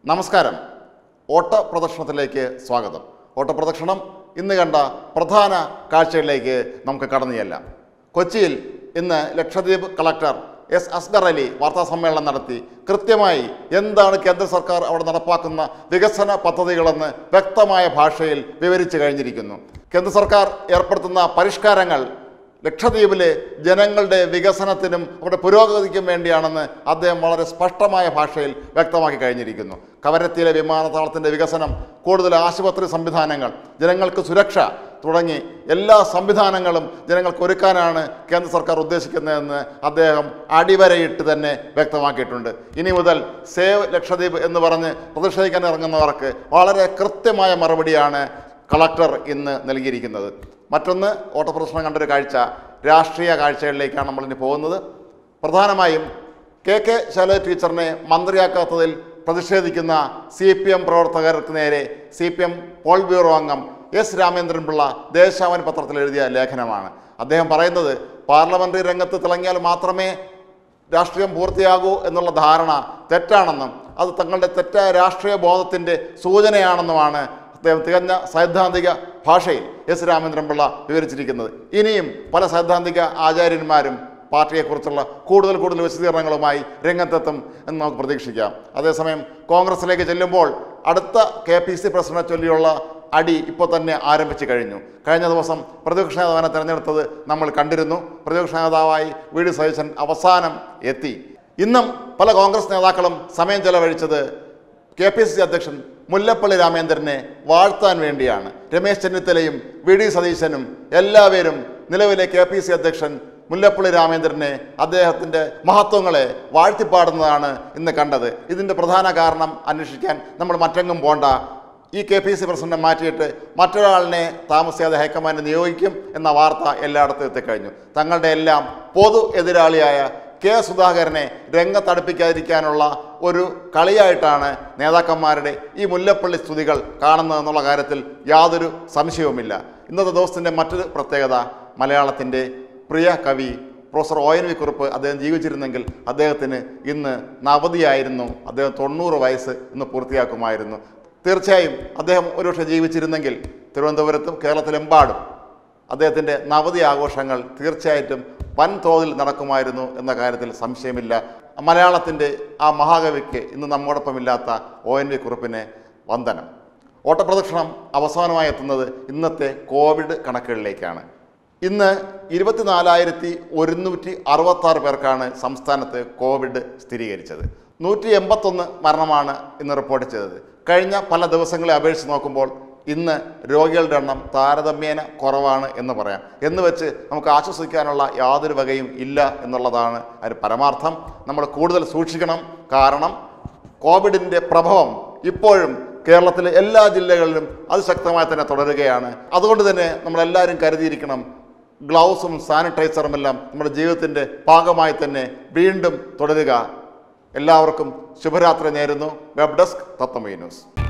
നമസ്കാരം ഓട്ട പ്രദർശനത്തിലേക്ക് സ്വാഗതം ഓട്ട പ്രദർശനം ഇന്ന് കണ്ട പ്രധാന കാഴ്ചകളിലേക്ക് നമുക്ക് കടന്നു ചെല്ലാം കൊച്ചിയിൽ ഇന്ന് ലക്ഷദ്വീപ് കളക്ടർ എസ് അസ്ഗർ അലി വാർത്താ സമ്മേളനം നടത്തി കൃത്യമായി എന്താണ് കേന്ദ്ര സർക്കാർ അവിടെ നടപ്പാക്കുന്ന വികസന പദ്ധതികളെന്ന് വ്യക്തമായ ഭാഷയിൽ വിവരിച്ചു കഴിഞ്ഞിരിക്കുന്നു കേന്ദ്ര സർക്കാർ ഏർപ്പെടുത്തുന്ന പരിഷ്കാരങ്ങൾ ലക്ഷദ്വീപിലെ ജനങ്ങളുടെ വികസനത്തിനും അവിടെ പുരോഗതിക്കും വേണ്ടിയാണെന്ന് അദ്ദേഹം വളരെ സ്പഷ്ടമായ ഭാഷയിൽ വ്യക്തമാക്കി കഴിഞ്ഞിരിക്കുന്നു കവരത്തിയിലെ വിമാനത്താവളത്തിൻ്റെ വികസനം കൂടുതൽ ആശുപത്രി സംവിധാനങ്ങൾ ജനങ്ങൾക്ക് സുരക്ഷ തുടങ്ങി എല്ലാ സംവിധാനങ്ങളും ജനങ്ങൾക്ക് ഒരുക്കാനാണ് കേന്ദ്ര സർക്കാർ ഉദ്ദേശിക്കുന്നതെന്ന് അദ്ദേഹം അടിവരയിട്ട് തന്നെ വ്യക്തമാക്കിയിട്ടുണ്ട് ഇനി മുതൽ സേവ് ലക്ഷദ്വീപ് എന്ന് പറഞ്ഞ് പ്രതിഷേധിക്കാൻ ഇറങ്ങുന്നവർക്ക് വളരെ കൃത്യമായ മറുപടിയാണ് കളക്ടർ ഇന്ന് നൽകിയിരിക്കുന്നത് മറ്റൊന്ന് ഓട്ടപ്രദർശനം കണ്ടൊരു കാഴ്ച രാഷ്ട്രീയ കാഴ്ചകളിലേക്കാണ് നമ്മളിനി പോകുന്നത് പ്രധാനമായും കെ കെ ശൈലജ ടീച്ചറിനെ മന്ത്രിയാക്കാത്തതിൽ പ്രതിഷേധിക്കുന്ന സി പി എം പ്രവർത്തകർക്ക് നേരെ C P M polit bureau അംഗം എസ് രാമേന്ദ്രൻപിള്ള ദേശാവൻ പത്രത്തിൽ എഴുതിയ ലേഖനമാണ് അദ്ദേഹം പറയുന്നത് പാർലമെന്ററി രംഗത്ത് തിളങ്ങിയാൽ മാത്രമേ രാഷ്ട്രീയം പൂർത്തിയാകൂ എന്നുള്ള ധാരണ തെറ്റാണെന്നും അത് തങ്ങളുടെ തെറ്റായ രാഷ്ട്രീയ ബോധത്തിൻ്റെ സൂചനയാണെന്നുമാണ് അദ്ദേഹം തികഞ്ഞ സൈദ്ധാന്തിക ഭാഷയിൽ എസ് രാമേന്ദ്രൻപിള്ള വിവരിച്ചിരിക്കുന്നത് ഇനിയും പല സൈദ്ധാന്തിക ആചാര്യന്മാരും പാർട്ടിയെക്കുറിച്ചുള്ള കൂടുതൽ കൂടുതൽ വിശദീകരണങ്ങളുമായി രംഗത്തെത്തും എന്ന് നമുക്ക് പ്രതീക്ഷിക്കാം അതേസമയം കോൺഗ്രസിലേക്ക് ചെല്ലുമ്പോൾ അടുത്ത കെ പി സി പ്രസിഡന്റിനെ ചൊല്ലിയുള്ള അടി ഇപ്പോൾ തന്നെ ആരംഭിച്ചു കഴിഞ്ഞു കഴിഞ്ഞ ദിവസം പ്രതിപക്ഷ നേതാവിനെ തിരഞ്ഞെടുത്തത് നമ്മൾ കണ്ടിരുന്നു പ്രതിപക്ഷ നേതാവായി വി ഡി സതീശൻ അവസാനം എത്തി ഇന്നും പല കോൺഗ്രസ് നേതാക്കളും സമയം ചെലവഴിച്ചത് കെ പി സി സി അധ്യക്ഷൻ മുല്ലപ്പള്ളി രാമേന്ദ്രനെ വാഴ്ത്താൻ വേണ്ടിയാണ് രമേശ് ചെന്നിത്തലയും വി ഡി സതീശനും എല്ലാവരും നിലവിലെ കെ പി സി അധ്യക്ഷൻ മുല്ലപ്പള്ളി രാമേന്ദ്രനെ അദ്ദേഹത്തിൻ്റെ മഹത്വങ്ങളെ വാഴ്ത്തിപ്പാടുന്നതാണ് ഇന്ന് കണ്ടത് ഇതിൻ്റെ പ്രധാന കാരണം അന്വേഷിക്കാൻ നമ്മൾ മറ്റെങ്ങും പോണ്ട ഈ കെ പി സി പ്രസിഡന്റിനെ മാറ്റിയിട്ട് മറ്റൊരാളിനെ താമസിയാതെ ഹൈക്കമാൻഡ് നിയോഗിക്കും എന്ന വാർത്ത എല്ലായിടത്തും എത്തിക്കഴിഞ്ഞു തങ്ങളുടെ എല്ലാം പൊതു എതിരാളിയായ കെ സുധാകരനെ രംഗത്തടുപ്പിക്കാതിരിക്കാനുള്ള ഒരു കളിയായിട്ടാണ് നേതാക്കന്മാരുടെ ഈ മുല്ലപ്പള്ളി സ്തുതികൾ കാണുന്നതെന്നുള്ള കാര്യത്തിൽ യാതൊരു സംശയവുമില്ല ഇന്നത്തെ ദിവസത്തിൻ്റെ മറ്റൊരു പ്രത്യേകത മലയാളത്തിൻ്റെ പ്രിയ കവി professor O N V Kurup അദ്ദേഹം ജീവിച്ചിരുന്നെങ്കിൽ അദ്ദേഹത്തിന് ഇന്ന് നവതിയായിരുന്നു അദ്ദേഹം തൊണ്ണൂറ് വയസ്സ് ഇന്ന് പൂർത്തിയാക്കുമായിരുന്നു തീർച്ചയായും അദ്ദേഹം ഒരുപക്ഷെ ജീവിച്ചിരുന്നെങ്കിൽ തിരുവനന്തപുരത്തും കേരളത്തിലെമ്പാടും അദ്ദേഹത്തിൻ്റെ നവതി ആഘോഷങ്ങൾ തീർച്ചയായിട്ടും വൻതോതിൽ നടക്കുമായിരുന്നു എന്ന കാര്യത്തിൽ സംശയമില്ല മലയാളത്തിൻ്റെ ആ മഹാകവിക്ക് ഇന്ന് നമ്മോടൊപ്പമില്ലാത്ത ഒ എൻ വി കുറുപ്പിനെ വന്ദനം ഓട്ടപ്രദക്ഷിണം അവസാനമായി എത്തുന്നത് ഇന്നത്തെ കോവിഡ് കണക്കുകളിലേക്കാണ് ഇന്ന് ഇരുപത്തിനാലായിരത്തി ഒരുന്നൂറ്റി അറുപത്താറ് പേർക്കാണ് സംസ്ഥാനത്ത് കോവിഡ് സ്ഥിരീകരിച്ചത് നൂറ്റി എൺപത്തൊന്ന് മരണമാണ് ഇന്ന് റിപ്പോർട്ട് ചെയ്തത് കഴിഞ്ഞ പല ദിവസങ്ങളെ അപേക്ഷിച്ച് നോക്കുമ്പോൾ ഇന്ന് രോഗികളുടെ എണ്ണം താരതമ്യേന കുറവാണ് എന്ന് പറയാം എന്ന് വെച്ച് നമുക്ക് ആശ്വസിക്കാനുള്ള യാതൊരു വകയും ഇല്ല എന്നുള്ളതാണ് അതിന് പരമാർത്ഥം നമ്മൾ കൂടുതൽ സൂക്ഷിക്കണം കാരണം കോവിഡിൻ്റെ പ്രഭവം ഇപ്പോഴും കേരളത്തിലെ എല്ലാ ജില്ലകളിലും അതിശക്തമായി തന്നെ തുടരുകയാണ് അതുകൊണ്ട് തന്നെ നമ്മളെല്ലാവരും കരുതിയിരിക്കണം ഗ്ലൗസും സാനിറ്റൈസറും എല്ലാം നമ്മുടെ ജീവിതത്തിൻ്റെ ഭാഗമായി തന്നെ വീണ്ടും തുടരുക എല്ലാവർക്കും ശുഭരാത്രി നേരുന്നു വെബ് ഡെസ്ക് തത്വമേ ന്യൂസ്